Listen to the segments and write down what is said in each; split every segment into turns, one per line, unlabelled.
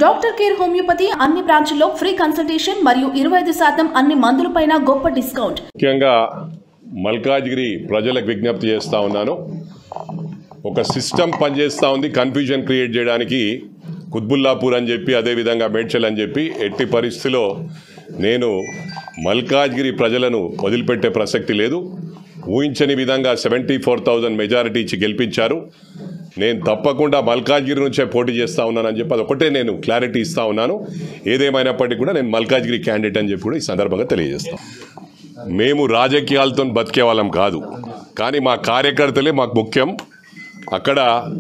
doctor care homeopathy అన్ని బ్రాంచ్ల్లో free consultation మరియు ఇరవై ఐదు శాతం అన్ని మందులపైన గొప్ప డిస్కౌంట్
ముఖ్యంగా మల్కాజ్గిరి ప్రజలకు విజ్ఞప్తి చేస్తూ ఉన్నాను ఒక సిస్టమ్ పనిచేస్తూ ఉంది కన్ఫ్యూజన్ క్రియేట్ చేయడానికి కుత్బుల్లాపూర్ అని చెప్పి అదేవిధంగా మేడ్చల్ అని చెప్పి ఎట్టి పరిస్థితిలో నేను మల్కాజ్గిరి ప్రజలను వదిలిపెట్టే ప్రసక్తి లేదు ఊహించని విధంగా సెవెంటీ ఫోర్ థౌజండ్ మెజారిటీ ఇచ్చి గెలిపించారు నేను తప్పకుండా మల్కాజ్గిరి నుంచే పోటీ చేస్తూ ఉన్నానని చెప్పి అదొకటే నేను క్లారిటీ ఇస్తా ఉన్నాను ఏదేమైనప్పటికీ కూడా నేను మల్కాజ్గిరి క్యాండిడేట్ అని చెప్పి కూడా ఈ సందర్భంగా తెలియజేస్తాను మేము రాజకీయాలతో బతికే వాళ్ళం కాదు కానీ మా కార్యకర్తలే మాకు ముఖ్యం అక్కడ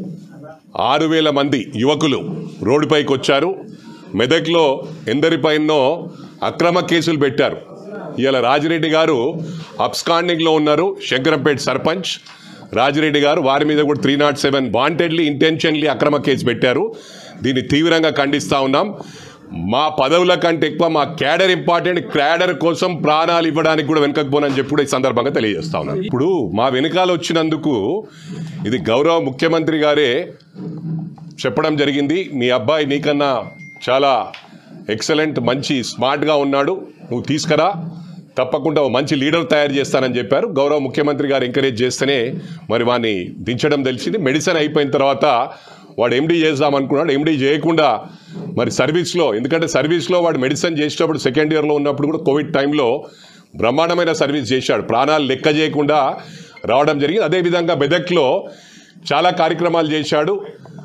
ఆరు వేల మంది యువకులు రోడ్డుపైకి వచ్చారు మెదక్లో ఎందరిపైనో అక్రమ కేసులు పెట్టారు ఇవాళ రాజిరెడ్డి గారు అబ్స్కాండింగ్లో ఉన్నారు శంకరంపేట సర్పంచ్ రాజిరెడ్డి గారు వారి మీద కూడా three not seven wantedly intentionally అక్రమ కేసు పెట్టారు దీన్ని తీవ్రంగా ఖండిస్తూ ఉన్నాం మా పదవుల కంటే ఎక్కువ మా క్యాడర్ ఇంపార్టెంట్ క్యాడర్ కోసం ప్రాణాలు ఇవ్వడానికి కూడా వెనకపోనని చెప్పి కూడా ఈ సందర్భంగా తెలియజేస్తా ఉన్నాను ఇప్పుడు మా వెనకాల వచ్చినందుకు ఇది గౌరవ ముఖ్యమంత్రి గారే చెప్పడం జరిగింది మీ అబ్బాయి నీకన్నా చాలా ఎక్సలెంట్ మంచి స్మార్ట్గా ఉన్నాడు నువ్వు తీసుకురా తప్పకుండా ఓ మంచి లీడర్ తయారు చేస్తానని చెప్పారు గౌరవ ముఖ్యమంత్రి గారు ఎంకరేజ్ చేస్తేనే మరి వాడిని దించడం తెలిసింది మెడిసిన్ అయిపోయిన తర్వాత వాడు ఎండీ చేద్దాం అనుకున్నాడు ఎండీ చేయకుండా మరి సర్వీస్లో ఎందుకంటే సర్వీస్లో వాడు మెడిసిన్ చేసేటప్పుడు సెకండ్ ఇయర్లో ఉన్నప్పుడు కూడా కోవిడ్ టైంలో బ్రహ్మాండమైన సర్వీస్ చేశాడు ప్రాణాలు లెక్క చేయకుండా రావడం జరిగింది అదేవిధంగా మెదక్లో చాలా కార్యక్రమాలు చేశాడు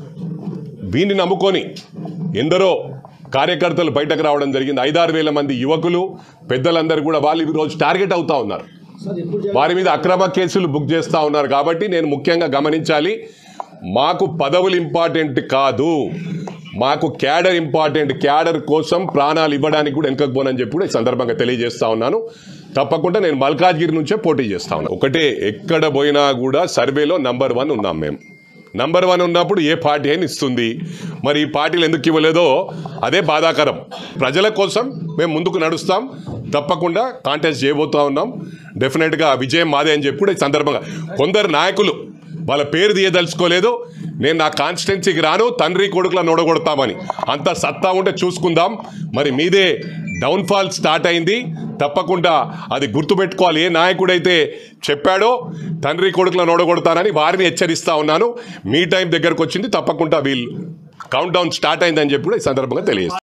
వీన్ని నమ్ముకొని ఎందరో కార్యకర్తలు బయటకు రావడం జరిగింది ఐదారు వేల మంది యువకులు పెద్దలందరూ కూడా వాళ్ళు ఈరోజు టార్గెట్ అవుతా ఉన్నారు వారి మీద అక్రమ కేసులు బుక్ చేస్తూ ఉన్నారు కాబట్టి నేను ముఖ్యంగా గమనించాలి మాకు పదవులు ఇంపార్టెంట్ కాదు మాకు క్యాడర్ ఇంపార్టెంట్ క్యాడర్ కోసం ప్రాణాలు ఇవ్వడానికి కూడా వెనకపోనని చెప్పి కూడా ఈ సందర్భంగా తెలియజేస్తా ఉన్నాను తప్పకుండా నేను మల్కాజ్గిరి నుంచే పోటీ చేస్తా ఉన్నాను ఒకటే ఎక్కడ పోయినా కూడా సర్వేలో నంబర్ వన్ ఉన్నాం మేము నంబర్ వన్ ఉన్నప్పుడు ఏ పార్టీ అయినా ఇస్తుంది మరి ఈ పార్టీలు ఎందుకు ఇవ్వలేదో అదే బాధాకరం ప్రజల కోసం మేము ముందుకు నడుస్తాం తప్పకుండా కాంటెస్ట్ చేయబోతా ఉన్నాం డెఫినెట్గా విజయం మాదే అని చెప్పి కూడా ఈ సందర్భంగా కొందరు నాయకులు వాళ్ళ పేరు తీయదలుచుకోలేదు నేను నా కాన్స్టిట్యున్సీకి రాను తండ్రి కొడుకుల నొడగొడతామని అంత సత్తా ఉంటే చూసుకుందాం మరి మీదే డౌన్ఫాల్ స్టార్ట్ అయింది తప్పకుండా అది గుర్తుపెట్టుకోవాలి ఏ నాయకుడైతే చెప్పాడో తండ్రి కొడుకుల నొడగొడతానని వారిని హెచ్చరిస్తా ఉన్నాను మీ టైం దగ్గరకు వచ్చింది తప్పకుండా వీళ్ళు కౌంట్ డౌన్ స్టార్ట్ అయిందని చెప్పి కూడా ఈ సందర్భంగా తెలియజేస్తాను